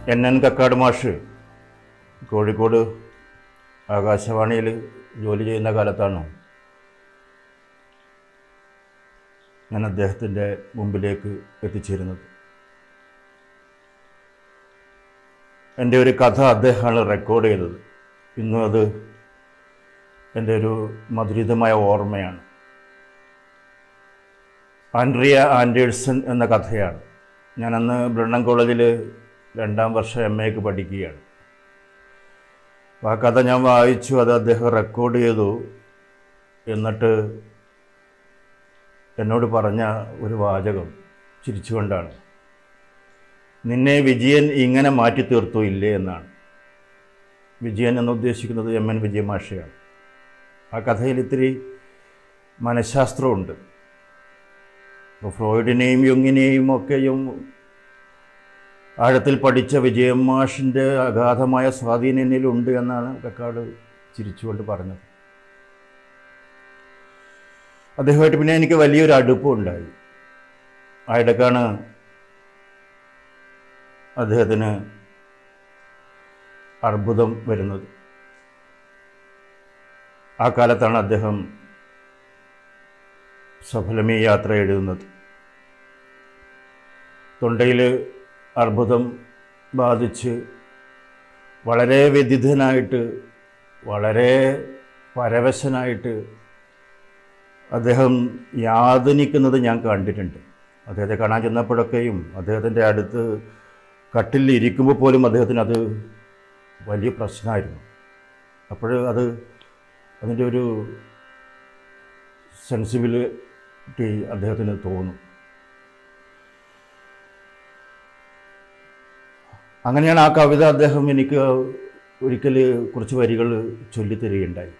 N N Kakkad മാഷ് കോഴിക്കോട് ആകാശവാണിയിൽ ജോലി ചെയ്യുന്ന കാലത്താണ് ഞാൻ അദ്ദേഹത്തിൻ്റെ മുമ്പിലേക്ക് എത്തിച്ചേരുന്നത് എൻ്റെ ഒരു കഥ അദ്ദേഹമാണ് റെക്കോർഡ് ചെയ്തത് ഇന്നും അത് എൻ്റെ ഒരു മധുരിതമായ ഓർമ്മയാണ് ആൻഡ്രിയ ആൻഡേഴ്സൺ എന്ന കഥയാണ് ഞാൻ അന്ന് ബ്രണ്ണൻ കോളേജിൽ രണ്ടാം വർഷം എം എക്ക് പഠിക്കുകയാണ് അപ്പോൾ ആ കഥ ഞാൻ വായിച്ചു അത് അദ്ദേഹം റെക്കോർഡ് ചെയ്തു എന്നിട്ട് എന്നോട് പറഞ്ഞ ഒരു വാചകം ചിരിച്ചുകൊണ്ടാണ് നിന്നെ വിജയൻ ഇങ്ങനെ മാറ്റി തീർത്തു ഇല്ലേ എന്നാണ് വിജയൻ എന്ന് ഉദ്ദേശിക്കുന്നത് എം എൻ വിജയമാഷയാണ് ആ കഥയിൽ ഇത്തിരി മനഃശാസ്ത്രമുണ്ട് അപ്പോൾ ഫ്രോയിഡിനെയും യുങ്ങിനെയും ഒക്കെയും ആഴത്തിൽ പഠിച്ച വിജയം മാഷിൻ്റെ അഗാധമായ സ്വാധീനം എന്നിലുണ്ട് എന്നാണ് കക്കാട് ചിരിച്ചുകൊണ്ട് പറഞ്ഞത് അദ്ദേഹമായിട്ട് പിന്നെ എനിക്ക് വലിയൊരു അടുപ്പമുണ്ടായി ആ ഇടക്കാണ് അദ്ദേഹത്തിന് അർബുദം വരുന്നത് ആ കാലത്താണ് അദ്ദേഹം സഫലമീ യാത്ര എഴുതുന്നത് തൊണ്ടയിൽ അർബുദം ബാധിച്ച് വളരെ വ്യതിധനായിട്ട് വളരെ പരവശനായിട്ട് അദ്ദേഹം യാതനിക്കുന്നത് ഞാൻ കണ്ടിട്ടുണ്ട് അദ്ദേഹത്തെ കാണാൻ ചെന്നപ്പോഴൊക്കെയും അദ്ദേഹത്തിൻ്റെ അടുത്ത് കട്ടിൽ ഇരിക്കുമ്പോൾ പോലും അദ്ദേഹത്തിന് അത് വലിയ പ്രശ്നമായിരുന്നു അപ്പോൾ അത് അതിൻ്റെ ഒരു സെൻസിബിലിറ്റി അദ്ദേഹത്തിന് തോന്നും അങ്ങനെയാണ് ആ കവിത അദ്ദേഹം എനിക്ക് ഒരിക്കൽ കുറച്ച് വരികൾ ചൊല്ലിത്തരികയുണ്ടായി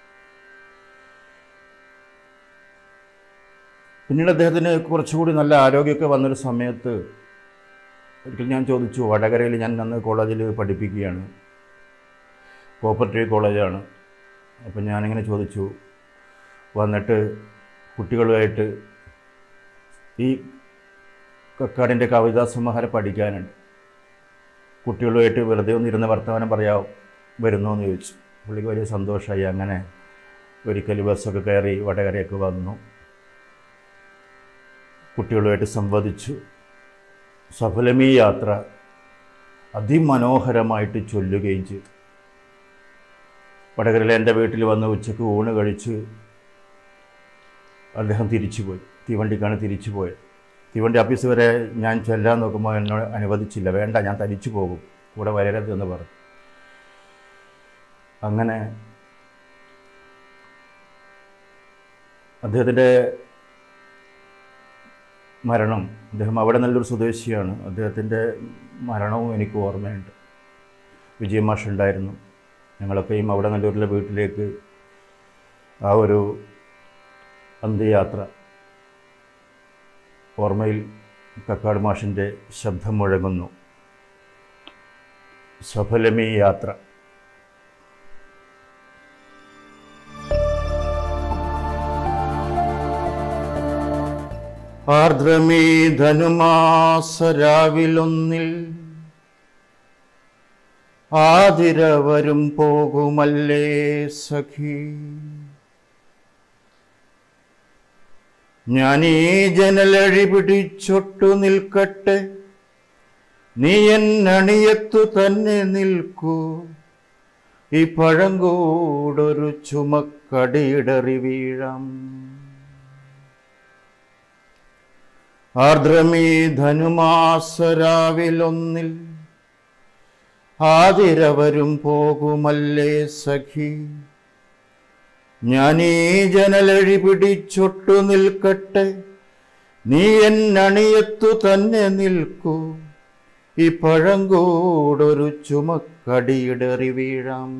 പിന്നീട് അദ്ദേഹത്തിന് കുറച്ചുകൂടി നല്ല ആരോഗ്യമൊക്കെ വന്നൊരു സമയത്ത് ഒരിക്കൽ ഞാൻ ചോദിച്ചു വടകരയിൽ ഞാൻ അന്ന് കോളേജിൽ പഠിപ്പിക്കുകയാണ് കോപ്പറേറ്റീവ് കോളേജാണ് അപ്പം ഞാനിങ്ങനെ ചോദിച്ചു വന്നിട്ട് കുട്ടികളുമായിട്ട് ഈ കക്കാടിൻ്റെ കവിതാ സമാഹാരം പഠിക്കാനുണ്ട് കുട്ടികളുമായിട്ട് വെറുതെ ഒന്ന് ഇരുന്ന് വർത്തമാനം പറയാം വരുന്നോ എന്ന് ചോദിച്ചു പുള്ളിക്ക് വലിയ സന്തോഷമായി അങ്ങനെ ഒരിക്കൽ ബസ്സൊക്കെ കയറി വടകരയൊക്കെ വന്നു കുട്ടികളുമായിട്ട് സംവദിച്ചു സഫലമീ യാത്ര അതിമനോഹരമായിട്ട് ചൊല്ലുകയും ചെയ്തു വടകരയിലെ എൻ്റെ വീട്ടിൽ വന്ന് ഉച്ചയ്ക്ക് ഊണ് കഴിച്ച് അദ്ദേഹം തിരിച്ചുപോയി തീവണ്ടിക്കാണ് തിരിച്ചു പോയത് തീവണ്ടി ഓഫീസ് വരെ ഞാൻ ചെല്ലാൻ നോക്കുമ്പോൾ എന്നോട് അനുവദിച്ചില്ല വേണ്ട ഞാൻ തനിച്ചു പോകും കൂടെ വരരുത് എന്ന് പറഞ്ഞു അങ്ങനെ അദ്ദേഹത്തിൻ്റെ മരണം അദ്ദേഹം അവിടെ നല്ലൊരു സ്വദേശിയാണ് അദ്ദേഹത്തിൻ്റെ മരണവും എനിക്ക് ഓർമ്മയുണ്ട് വിജയമാഷ് ഉണ്ടായിരുന്നു ഞങ്ങളൊക്കെയും അവിടെ നല്ലൂരിലെ വീട്ടിലേക്ക് ആ ഒരു അന്ത്യയാത്ര ഓർമ്മയിൽ കക്കാട് മാഷിൻ്റെ ശബ്ദം മുഴങ്ങുന്നു സഫലമീ യാത്ര ആർദ്രമീ ധനുമാസരാവിലൊന്നിൽ ആതിര വരും പോകുമല്ലേ സഖി ഞാനീ ജനലഴി പിടിച്ചൊട്ടു നിൽക്കട്ടെ നീ എന്നണിയത്തു തന്നെ നിൽക്കൂ ഈ പഴങ്കൂടൊരു ചുമക്കടിയിടറി വീഴാം ആർദ്രമീ ധനുമാസരാവിലൊന്നിൽ ആതിര വരും പോകുമല്ലേ സഖി ഞാനീ ജനലഴി പിടിച്ചൊട്ടു നിൽക്കട്ടെ നീ എന്നണിയത്തു തന്നെ നിൽക്കൂ ഈ പഴങ്കൂടൊരു ചുമക്കടിയിടറി വീഴാം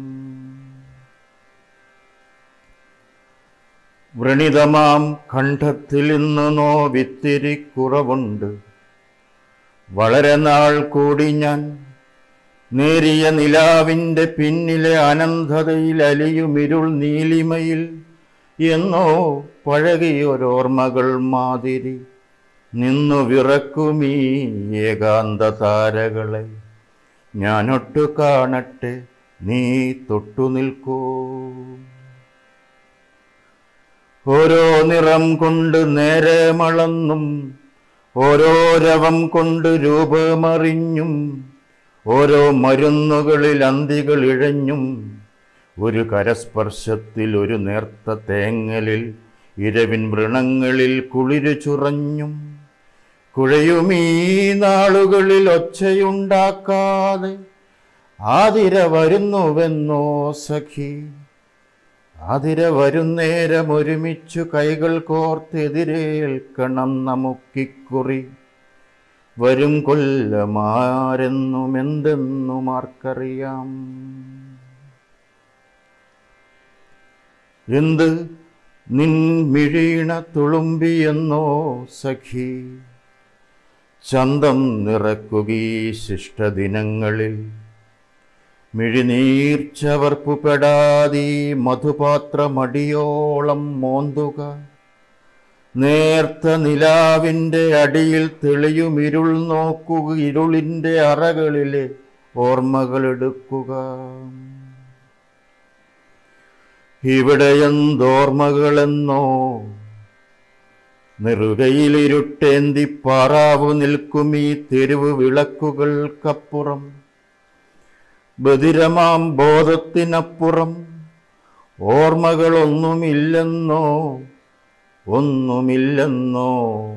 വ്രണിതമാം കണ്ഠത്തിൽ ഇന്ന് നോവിത്തിരി കുറവുണ്ട് വളരെ നാൾ കൂടി ഞാൻ നേരിയ നിലാവിൻ്റെ പിന്നിലെ അനന്തതയിൽ അലിയുമിരുൾ നീലിമയിൽ എന്നോ പഴകിയൊരോർമ്മകൾ മാതിരി നിന്നു വിറക്കുമീ ഏകാന്ത താരകളെ ഞാനൊട്ടു കാണട്ടെ നീ തൊട്ടു നിൽക്കൂ ഓരോ നിറം കൊണ്ട് നേരെ മളന്നും ഓരോ രവം കൊണ്ട് രൂപമറിഞ്ഞും ഓരോ മരുന്നുകളിൽ അന്തികൾ ഇഴഞ്ഞും ഒരു കരസ്പർശത്തിൽ ഒരു നേർത്ത തേങ്ങലിൽ ഇരവിൻ വൃണങ്ങളിൽ കുളിരു ചുറഞ്ഞും കുഴയുമീ നാളുകളിൽ ഒച്ചയുണ്ടാക്കാതെ ആതിര വരുന്നുവെന്നോ സഖി ആതിര വരുന്നേരം ഒരുമിച്ചു കൈകൾ കോർത്തെതിരേൽക്കണം നമുക്കിക്കുറി വരും കൊല്ലമാരെന്നും എന്തെന്നും ആർക്കറിയാം എന്ത് നിൻ മിഴീണ തുളുമ്പിയെന്നോ സഖി ചന്തം നിറക്കുകീ ശിഷ്ടദിനങ്ങളിൽ മിഴിനീർച്ചവർപ്പുപെടാതീ മധുപാത്രമടിയോളം മോന്തുക നേർത്ത നിലാവിൻ്റെ അടിയിൽ തെളിയും ഇരുൾ നോക്കുക ഇരുളിൻ്റെ അറകളിലെ ഓർമ്മകളെടുക്കുക ഇവിടെയെന്തോർമ്മകളെന്നോ നെറുകയിലിരുട്ടേന്തി പാറാവു നിൽക്കും ഈ തെരുവ് വിളക്കുകൾക്കപ്പുറം ബധിരമാം ബോധത്തിനപ്പുറം ഓർമ്മകളൊന്നുമില്ലെന്നോ ഒന്നുമില്ലെന്നോ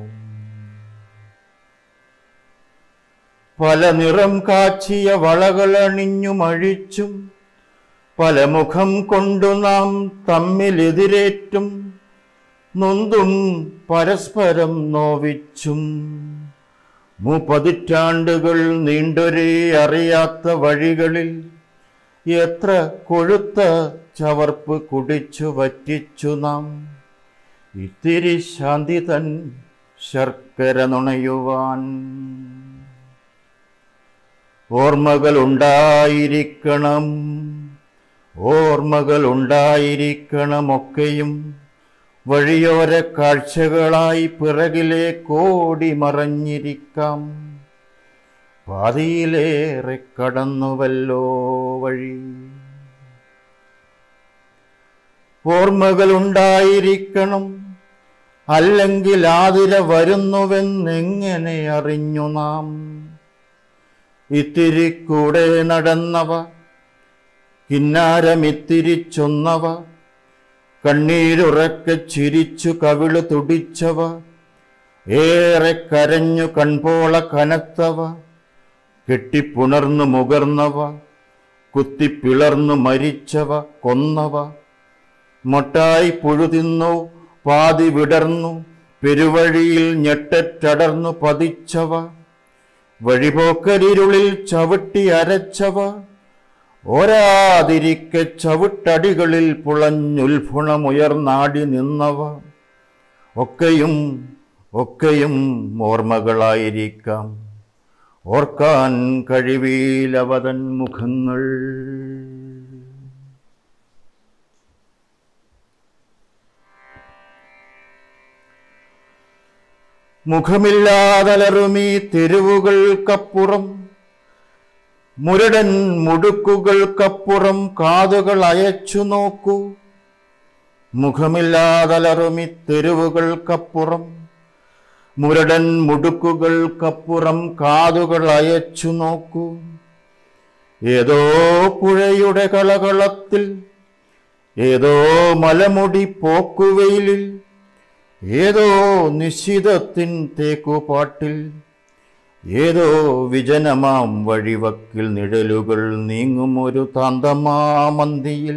പല നിറം കാച്ചിയ വളകളണിഞ്ഞും അഴിച്ചും പല മുഖം കൊണ്ടു നാം തമ്മിലെതിരേറ്റും നൊന്തും പരസ്പരം നോവിച്ചും മുപ്പതിറ്റാണ്ടുകൾ നീണ്ടൊരേ അറിയാത്ത വഴികളിൽ എത്ര കൊഴുത്ത ചവർപ്പ് കുടിച്ചു വറ്റിച്ചു നാം ഇത്തിരി ശാന്തി തൻ ശർക്കര നുണയുവാൻ ഓർമ്മകൾ ഉണ്ടായിരിക്കണം ഓർമ്മകൾ ഉണ്ടായിരിക്കണം ഒക്കെയും വഴിയോര കാഴ്ചകളായി പിറകിലെ കോടി മറഞ്ഞിരിക്കാം പാതിയിലേറെ കടന്നുവല്ലോ വഴി ഓർമ്മകൾ ഉണ്ടായിരിക്കണം അല്ലെങ്കിൽ ആതിര വരുന്നുവെന്നെങ്ങനെ അറിഞ്ഞു നാം ഇത്തിരി കൂടെ നടന്നവ കിന്നാരമിത്തിരി ചൊന്നവ കണ്ണീരുറക്കെ ചിരിച്ചു കവിള് തുടിച്ചവ ഏറെ കരഞ്ഞു കൺപോള കനത്തവ കെട്ടിപ്പുണർന്നു മുകർന്നവ കുത്തിപ്പിളർന്നു മരിച്ചവ കൊന്നവ മൊട്ടായി പുഴുതിന്നു പാതി വിടർന്നു പെരുവഴിയിൽ ഞെട്ടറ്റടർന്നു പതിച്ചവ വഴിപോക്കരിരുളിൽ ചവിട്ടി അരച്ചവ ഓരാതിരിക്കെ ചവിട്ടടികളിൽ പുളഞ്ഞുൽഫുണമുയർന്നാടി നിന്നവ ഒക്കെയും ഒക്കെയും ഓർമ്മകളായിരിക്കാം ഓർക്കാൻ കഴിവീലവതൻ മുഖങ്ങൾ മുഖമില്ലാതലറുമീ തെരുവുകൾക്കപ്പുറം മുരടൻ മുടുക്കുകൾക്കപ്പുറം കാതുകൾ അയച്ചു നോക്കൂ മുഖമില്ലാതലറുമി തെരുവുകൾക്കപ്പുറം മുരടൻ മുടുക്കുകൾക്കപ്പുറം കാതുകൾ അയച്ചു നോക്കൂ ഏതോ പുഴയുടെ കളകളത്തിൽ ഏതോ മലമുടി പോക്കുവെയിലിൽ ഏതോ നിശ്ചിതത്തിൻ തേക്കുപാട്ടിൽ ഏതോ വിജനമാം വഴിവക്കിൽ നിഴലുകൾ നീങ്ങും ഒരു താന്തമാമന്തിയിൽ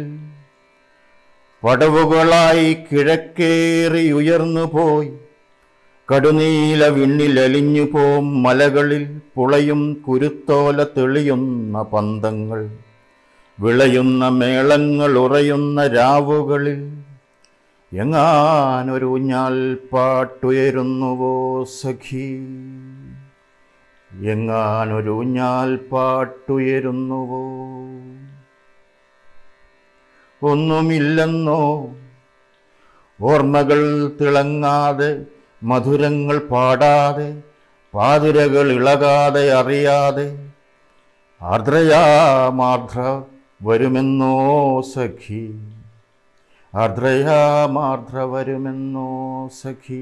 പടവുകളായി കിഴക്കേറി ഉയർന്നു പോയി കടുനീല വിണ്ണിലലിഞ്ഞു പോം മലകളിൽ പുളയും കുരുത്തോല തെളിയുന്ന പന്തങ്ങൾ വിളയുന്ന മേളങ്ങൾ ഉറയുന്ന രാവുകളിൽ എങ്ങാനൊരു ഊഞ്ഞാൽ പാട്ടുയരുന്നുവോ സഖി എങ്ങാനൊരു ഊഞ്ഞാൽ പാട്ടുയരുന്നുവോ ഒന്നുമില്ലെന്നോ ഓർമ്മകൾ തിളങ്ങാതെ മധുരങ്ങൾ പാടാതെ പാതിരകൾ ഇളകാതെ അറിയാതെ ആർദ്രയാമാർദ്ര വരുമെന്നോ സഖി ആർദ്രയാമാർദ്ര വരുമെന്നോ സഖി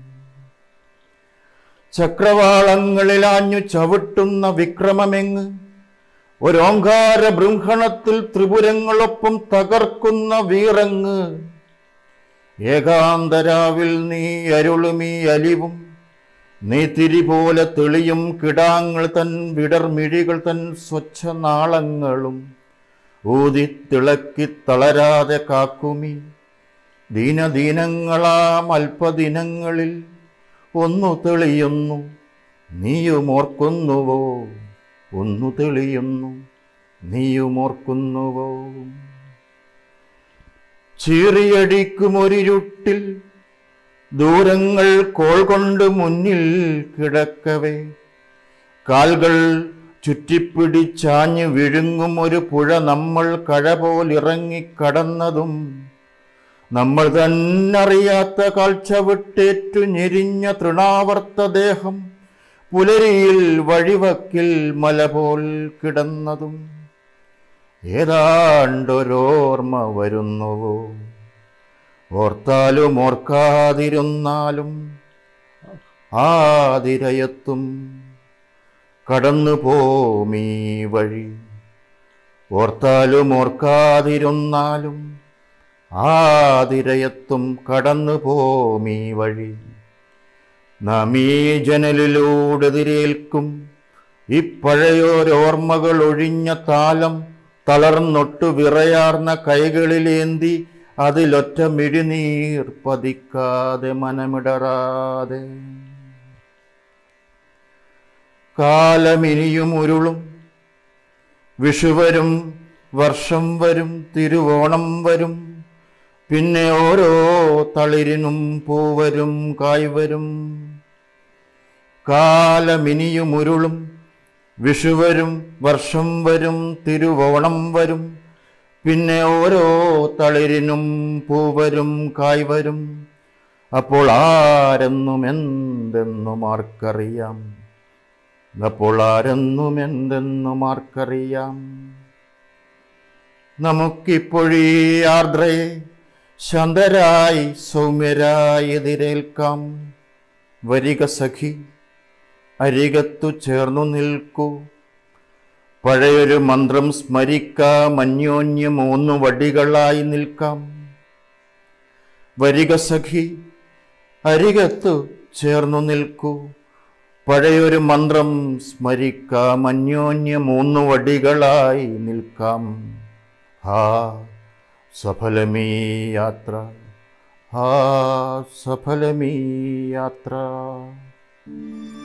ചക്രവാളങ്ങളിലാഞ്ഞു ചവിട്ടുന്ന വിക്രമമെങ്ങ് ഒരോങ്കാര ബൃംഹണത്തിൽ ത്രിപുരങ്ങളൊപ്പം തകർക്കുന്ന വീറങ്ങ് ഏകാന്തരാവിൽ നീ അരുളുമീ അലിവും നീ തിരി പോലെ തെളിയും കിടാങ്ങൾ തൻ വിടർമിഴികൾ തൻ സ്വച്ഛ നാളങ്ങളും ഊതി തിളക്കി തളരാതെ കാക്കുമി ദീനദീനങ്ങളാം അല്പദിനങ്ങളിൽ ഒന്നു തെളിയുന്നു നീയുമോർക്കുന്നുവോ ഒന്നു തെളിയുന്നു നീയുമോർക്കുന്നുവോ ചീറിയടിക്കുമൊരിരുട്ടിൽ ദൂരങ്ങൾ കോൾ കൊണ്ട് മുന്നിൽ കിടക്കവേ കാൽകൾ ചുറ്റിപ്പിടിച്ചാഞ്ഞു വിഴുങ്ങും ഒരു പുഴ നമ്മൾ കഴ പോലിറങ്ങിക്കടന്നതും നമ്മൾ തന്നറിയാത്ത കാഴ്ച വിട്ടേറ്റു ഞെരിഞ്ഞ തൃണാവർത്ത ദേഹം പുലരിയിൽ വഴിവക്കിൽ മല പോൽ കിടന്നതും ഏതാണ്ടൊരോർമ്മ വരുന്നുവോ ഓർത്താലും ഓർക്കാതിരുന്നാലും ആതിരയത്തും കടന്നു പോമീ വഴി ഓർത്താലും ഓർക്കാതിരുന്നാലും ആതിരയത്തും കടന്നു പോമീ വഴി നാം ഈ ജനലിലൂടെ എതിരേൽക്കും ഈ പഴയോരോർമ്മകൾ ഒഴിഞ്ഞ താലം തളർന്നൊട്ടു വിറയാർന്ന കൈകളിലേന്തി അതിലൊറ്റ മിഴിനീർ പതിക്കാതെ മനമിടറാതെ കാലമിനിയും ഉരുളും വിഷുവരും വർഷം വരും തിരുവോണം വരും പിന്നെ ഓരോ തളിരിനും പൂവരും കായ്വരും കാലമിനിയും ഉരുളും വിഷുവരും വർഷം വരും തിരുവോണം വരും പിന്നെ ഓരോ തളിരിനും പൂവരും കായ്വരും അപ്പോൾ ആരെന്നും എന്തെന്നും ആർക്കറിയാം അപ്പോൾ ആരെന്നും എന്തെന്നും ആർക്കറിയാം നമുക്കിപ്പോഴീ ആർദ്രയെ ശാന്തരായി സൗമ്യരായി എതിരേൽക്കാം വരിക സഖി അരികത്തു ചേർന്നു നിൽക്കൂ പഴയൊരു മന്ത്രം സ്മരിക്കാം അന്യോന്യം മൂന്നു വടികളായി നിൽക്കാം വരിക സഖി അരികത്തു ചേർന്നു നിൽക്കൂ പഴയൊരു മന്ത്രം സ്മരിക്കാം അന്യോന്യം മൂന്നു വടികളായി നിൽക്കാം ഹാ സഫലമീ യാത്ര ഹാ സഫലമീ യാത്ര